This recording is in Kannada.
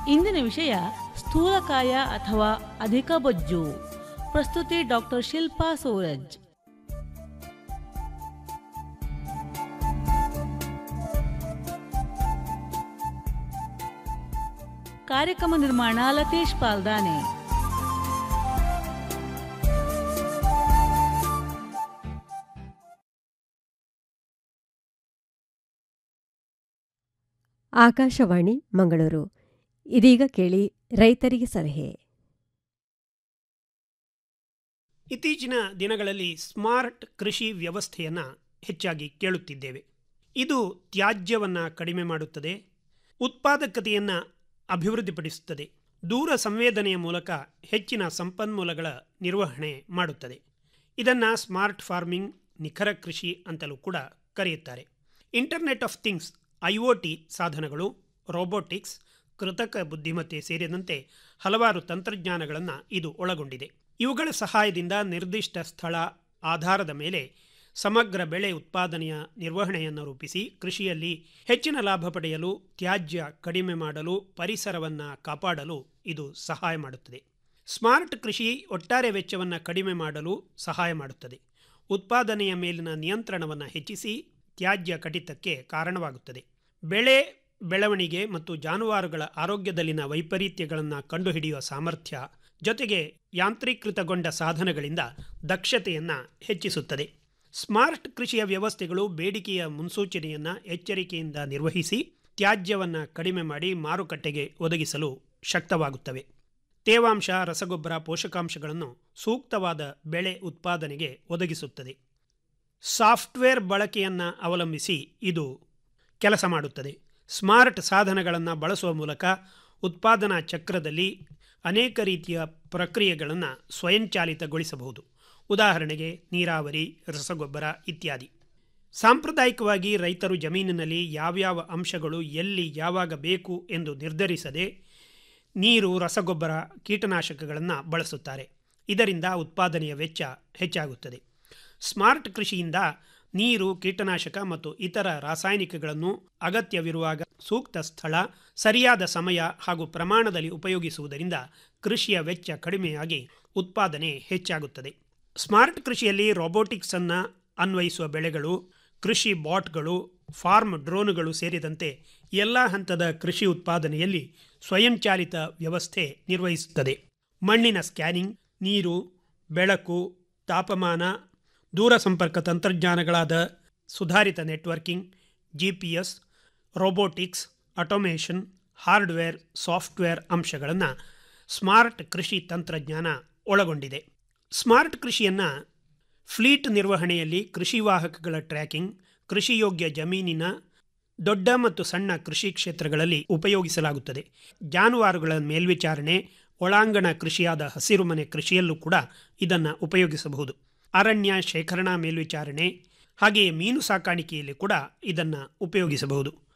ಇಂದಿನ ವಿಷಯ ಸ್ಥೂಲಕಾಯ ಅಥವಾ ಅಧಿಕ ಬೊಜ್ಜು ಪ್ರಸ್ತುತಿ ಡಾಕ್ಟರ್ ಶಿಲ್ಪಾ ಸೂರಜ್ ಕಾರ್ಯಕ್ರಮ ನಿರ್ಮಾಣ ಲತೀಶ್ ಪಾಲ್ದಾನೆ ಆಕಾಶವಾಣಿ ಮಂಗಳೂರು ಇದೀಗ ಕೇಳಿ ರೈತರಿಗೆ ಸಲಹೆ ಇತ್ತೀಚಿನ ದಿನಗಳಲ್ಲಿ ಸ್ಮಾರ್ಟ್ ಕೃಷಿ ವ್ಯವಸ್ಥೆಯನ್ನು ಹೆಚ್ಚಾಗಿ ಕೇಳುತ್ತಿದ್ದೇವೆ ಇದು ತ್ಯಾಜ್ಯವನ್ನು ಕಡಿಮೆ ಮಾಡುತ್ತದೆ ಉತ್ಪಾದಕತೆಯನ್ನು ಅಭಿವೃದ್ಧಿಪಡಿಸುತ್ತದೆ ದೂರ ಸಂವೇದನೆಯ ಮೂಲಕ ಹೆಚ್ಚಿನ ಸಂಪನ್ಮೂಲಗಳ ನಿರ್ವಹಣೆ ಮಾಡುತ್ತದೆ ಇದನ್ನು ಸ್ಮಾರ್ಟ್ ಫಾರ್ಮಿಂಗ್ ನಿಖರ ಕೃಷಿ ಅಂತಲೂ ಕೂಡ ಕರೆಯುತ್ತಾರೆ internet of things I O T ಸಾಧನಗಳು ರೋಬೋಟಿಕ್ಸ್ ಕೃತಕ ಬುದ್ಧಿಮತ್ತೆ ಸೇರಿದಂತೆ ಹಲವಾರು ತಂತ್ರಜ್ಞಾನಗಳನ್ನು ಇದು ಒಳಗೊಂಡಿದೆ ಇವುಗಳ ಸಹಾಯದಿಂದ ನಿರ್ದಿಷ್ಟ ಸ್ಥಳ ಆಧಾರದ ಮೇಲೆ ಸಮಗ್ರ ಬೆಳೆ ಉತ್ಪಾದನೆಯ ನಿರ್ವಹಣೆಯನ್ನು ರೂಪಿಸಿ ಕೃಷಿಯಲ್ಲಿ ಹೆಚ್ಚಿನ ಲಾಭ ಪಡೆಯಲು ತ್ಯಾಜ್ಯ ಕಡಿಮೆ ಮಾಡಲು ಪರಿಸರವನ್ನು ಕಾಪಾಡಲು ಇದು ಸಹಾಯ ಮಾಡುತ್ತದೆ ಸ್ಮಾರ್ಟ್ ಕೃಷಿ ಒಟ್ಟಾರೆ ವೆಚ್ಚವನ್ನು ಕಡಿಮೆ ಮಾಡಲು ಸಹಾಯ ಮಾಡುತ್ತದೆ ಉತ್ಪಾದನೆಯ ಮೇಲಿನ ನಿಯಂತ್ರಣವನ್ನು ಹೆಚ್ಚಿಸಿ ತ್ಯಾಜ್ಯ ಕಡಿತಕ್ಕೆ ಕಾರಣವಾಗುತ್ತದೆ ಬೆಳೆ ಬೆಳವಣಿಗೆ ಮತ್ತು ಜಾನುವಾರುಗಳ ಆರೋಗ್ಯದಲ್ಲಿನ ವೈಪರೀತ್ಯಗಳನ್ನು ಕಂಡುಹಿಡಿಯುವ ಸಾಮರ್ಥ್ಯ ಜೊತೆಗೆ ಯಾಂತ್ರೀಕೃತಗೊಂಡ ಸಾಧನಗಳಿಂದ ದಕ್ಷತೆಯನ್ನು ಹೆಚ್ಚಿಸುತ್ತದೆ ಸ್ಮಾರ್ಟ್ ಕೃಷಿಯ ವ್ಯವಸ್ಥೆಗಳು ಬೇಡಿಕೆಯ ಮುನ್ಸೂಚನೆಯನ್ನು ಎಚ್ಚರಿಕೆಯಿಂದ ನಿರ್ವಹಿಸಿ ತ್ಯಾಜ್ಯವನ್ನು ಕಡಿಮೆ ಮಾಡಿ ಮಾರುಕಟ್ಟೆಗೆ ಒದಗಿಸಲು ಶಕ್ತವಾಗುತ್ತವೆ ತೇವಾಂಶ ರಸಗೊಬ್ಬರ ಪೋಷಕಾಂಶಗಳನ್ನು ಸೂಕ್ತವಾದ ಬೆಳೆ ಉತ್ಪಾದನೆಗೆ ಒದಗಿಸುತ್ತದೆ ಸಾಫ್ಟ್ವೇರ್ ಬಳಕೆಯನ್ನು ಅವಲಂಬಿಸಿ ಇದು ಕೆಲಸ ಮಾಡುತ್ತದೆ ಸ್ಮಾರ್ಟ್ ಸಾಧನಗಳನ್ನು ಬಳಸುವ ಮೂಲಕ ಉತ್ಪಾದನಾ ಚಕ್ರದಲ್ಲಿ ಅನೇಕ ರೀತಿಯ ಪ್ರಕ್ರಿಯೆಗಳನ್ನು ಸ್ವಯಂಚಾಲಿತಗೊಳಿಸಬಹುದು ಉದಾಹರಣೆಗೆ ನೀರಾವರಿ ರಸಗೊಬ್ಬರ ಇತ್ಯಾದಿ ಸಾಂಪ್ರದಾಯಿಕವಾಗಿ ರೈತರು ಜಮೀನಿನಲ್ಲಿ ಯಾವ್ಯಾವ ಅಂಶಗಳು ಎಲ್ಲಿ ಯಾವಾಗ ಬೇಕು ಎಂದು ನಿರ್ಧರಿಸದೆ ನೀರು ರಸಗೊಬ್ಬರ ಕೀಟನಾಶಕಗಳನ್ನು ಬಳಸುತ್ತಾರೆ ಇದರಿಂದ ಉತ್ಪಾದನೆಯ ವೆಚ್ಚ ಹೆಚ್ಚಾಗುತ್ತದೆ ಸ್ಮಾರ್ಟ್ ಕೃಷಿಯಿಂದ ನೀರು ಕೀಟನಾಶಕ ಮತ್ತು ಇತರ ರಾಸಾಯನಿಕಗಳನ್ನು ಅಗತ್ಯವಿರುವಾಗ ಸೂಕ್ತ ಸ್ಥಳ ಸರಿಯಾದ ಸಮಯ ಹಾಗೂ ಪ್ರಮಾಣದಲ್ಲಿ ಉಪಯೋಗಿಸುವುದರಿಂದ ಕೃಷಿಯ ವೆಚ್ಚ ಕಡಿಮೆಯಾಗಿ ಉತ್ಪಾದನೆ ಹೆಚ್ಚಾಗುತ್ತದೆ ಸ್ಮಾರ್ಟ್ ಕೃಷಿಯಲ್ಲಿ ರೋಬೋಟಿಕ್ಸ್ ಅನ್ನು ಅನ್ವಯಿಸುವ ಬೆಳೆಗಳು ಕೃಷಿ ಬಾಟ್ಗಳು ಫಾರ್ಮ್ ಡ್ರೋನುಗಳು ಸೇರಿದಂತೆ ಎಲ್ಲ ಹಂತದ ಕೃಷಿ ಉತ್ಪಾದನೆಯಲ್ಲಿ ಸ್ವಯಂಚಾಲಿತ ವ್ಯವಸ್ಥೆ ನಿರ್ವಹಿಸುತ್ತದೆ ಮಣ್ಣಿನ ಸ್ಕ್ಯಾನಿಂಗ್ ನೀರು ಬೆಳಕು ತಾಪಮಾನ ದೂರ ಸಂಪರ್ಕ ತಂತ್ರಜ್ಞಾನಗಳಾದ ಸುಧಾರಿತ networking G P S robotics automation hardware software ಅಂಶಗಳನ್ನು ಸ್ಮಾರ್ಟ್ ಕೃಷಿ ತಂತ್ರಜ್ಞಾನ ಒಳಗೊಂಡಿದೆ ಸ್ಮಾರ್ಟ್ ಕೃಷಿಯನ್ನು ಫ್ಲೀಟ್ ನಿರ್ವಹಣೆಯಲ್ಲಿ ಕೃಷಿ ವಾಹಕಗಳ ಟ್ರ್ಯಾಕಿಂಗ್ ಕೃಷಿಯೋಗ್ಯ ಜಮೀನಿನ ದೊಡ್ಡ ಮತ್ತು ಸಣ್ಣ ಕೃಷಿ ಕ್ಷೇತ್ರಗಳಲ್ಲಿ ಉಪಯೋಗಿಸಲಾಗುತ್ತದೆ ಜಾನುವಾರುಗಳ ಮೇಲ್ವಿಚಾರಣೆ ಒಳಾಂಗಣ ಕೃಷಿಯಾದ ಹಸಿರುಮನೆ ಕೃಷಿಯಲ್ಲೂ ಕೂಡ ಇದನ್ನು ಉಪಯೋಗಿಸಬಹುದು ಅರಣ್ಯ ಶೇಖರಣಾ ಮೇಲ್ವಿಚಾರಣೆ ಹಾಗೆಯೇ ಮೀನು ಸಾಕಾಣಿಕೆಯಲ್ಲಿ ಕೂಡ ಇದನ್ನು ಉಪಯೋಗಿಸಬಹುದು